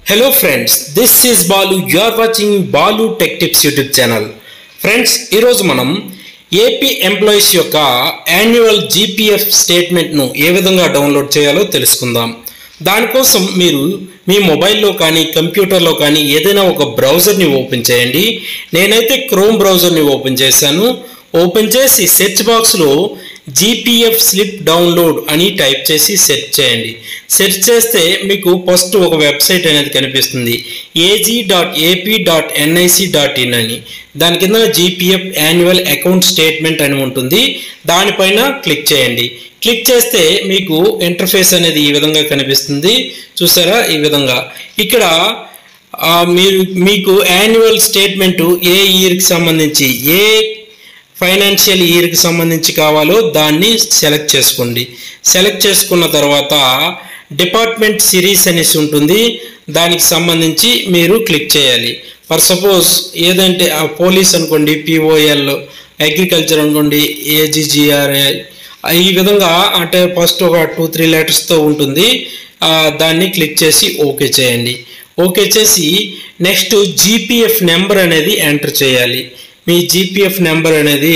hello friends this is Balu you are watching Balu tech tips YouTube channel friends ఈరోజు మనం AP employees యొక్క annual GPF స్టేట్మెంట్ను ఏ విధంగా డౌన్లోడ్ చేయాలో తెలుసుకుందాం దానికోసం మీరు మీ మొబైల్లో కానీ కంప్యూటర్లో కానీ ఏదైనా ఒక బ్రౌజర్ని ఓపెన్ చేయండి నేనైతే క్రోమ్ బ్రౌజర్ని ఓపెన్ చేశాను ఓపెన్ చేసి సెర్చ్ బాక్స్లో జీపీఎఫ్ స్లిప్ డౌన్లోడ్ అని టైప్ చేసి సెర్చ్ చేయండి సెర్చ్ చేస్తే మీకు ఫస్ట్ ఒక వెబ్సైట్ అనేది కనిపిస్తుంది AG dot AP dot NIC dot in అని దాని కింద జీపీఎఫ్ యాన్యువల్ అకౌంట్ స్టేట్మెంట్ అని ఉంటుంది దానిపైన క్లిక్ చేయండి క్లిక్ చేస్తే మీకు ఇంటర్ఫేస్ అనేది ఈ విధంగా కనిపిస్తుంది చూసారా ఈ విధంగా ఇక్కడ ఆ, మీరు మీకు యాన్యువల్ స్టేట్మెంటు ఏ ఇయర్కి సంబంధించి ఏ ఫైనాన్షియల్ ఇయర్కి సంబంధించి కావాలో దాన్ని సెలెక్ట్ చేసుకోండి సెలెక్ట్ చేసుకున్న తర్వాత డిపార్ట్మెంట్ సిరీస్ అనేసి ఉంటుంది దానికి సంబంధించి మీరు క్లిక్ చేయాలి ఫర్ సపోజ్ ఏదంటే ఆ పోలీస్ అనుకోండి పిఓఎల్ అగ్రికల్చర్ అనుకోండి ఏజీజీఆర్ఏ ఈ విధంగా అంటే ఫస్ట్ ఒక టూ త్రీ లెటర్స్తో ఉంటుంది ఆ, దాన్ని క్లిక్ చేసి ఓకే చేయండి ఓకే చేసి నెక్స్ట్ జీపీఎఫ్ నెంబర్ అనేది ఎంటర్ చేయాలి మీ జీపీఎఫ్ నెంబర్ అనేది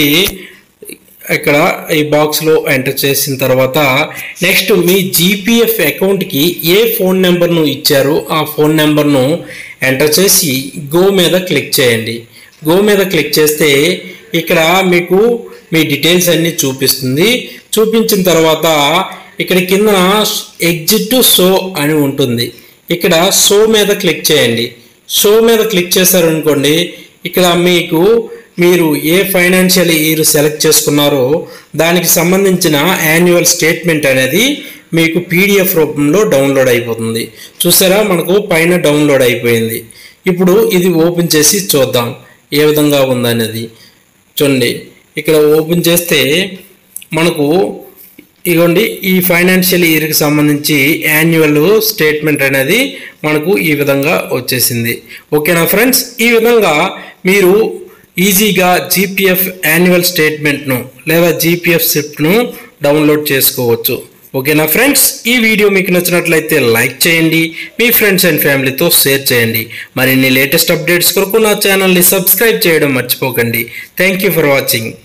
ఇక్కడ ఈ బాక్స్లో ఎంటర్ చేసిన తర్వాత నెక్స్ట్ మీ జీపీఎఫ్ అకౌంట్కి ఏ ఫోన్ నెంబర్ను ఇచ్చారో ఆ ఫోన్ నెంబర్ను ఎంటర్ చేసి గో మీద క్లిక్ చేయండి గో మీద క్లిక్ చేస్తే ఇక్కడ మీకు మీ డీటెయిల్స్ అన్నీ చూపిస్తుంది చూపించిన తర్వాత ఇక్కడ కింద ఎగ్జిట్ షో అని ఉంటుంది ఇక్కడ షో మీద క్లిక్ చేయండి షో మీద క్లిక్ చేశారనుకోండి ఇక్కడ మీకు మీరు ఏ ఫైనాన్షియల్ ఇయర్ సెలెక్ట్ చేసుకున్నారో దానికి సంబంధించిన యాన్యువల్ స్టేట్మెంట్ అనేది మీకు పీడిఎఫ్ రూపంలో డౌన్లోడ్ అయిపోతుంది చూసారా మనకు పైన డౌన్లోడ్ అయిపోయింది ఇప్పుడు ఇది ఓపెన్ చేసి చూద్దాం ఏ విధంగా ఉందనేది చూడండి ఇక్కడ ఓపెన్ చేస్తే మనకు ఇగోండి ఈ ఫైనాన్షియల్ ఇయర్కి సంబంధించి యాన్యువల్ స్టేట్మెంట్ అనేది మనకు ఈ విధంగా వచ్చేసింది ఓకేనా ఫ్రెండ్స్ ఈ విధంగా మీరు ఈజీగా జీపీఎఫ్ యాన్యువల్ స్టేట్మెంట్ను లేదా జీపీఎఫ్ స్లిప్ను డౌన్లోడ్ చేసుకోవచ్చు ఓకేనా ఫ్రెండ్స్ ఈ వీడియో మీకు నచ్చినట్లయితే లైక్ చేయండి మీ ఫ్రెండ్స్ అండ్ ఫ్యామిలీతో షేర్ చేయండి మరిన్ని లేటెస్ట్ అప్డేట్స్ కొరకు నా ఛానల్ని సబ్స్క్రైబ్ చేయడం మర్చిపోకండి థ్యాంక్ యూ ఫర్ వాచింగ్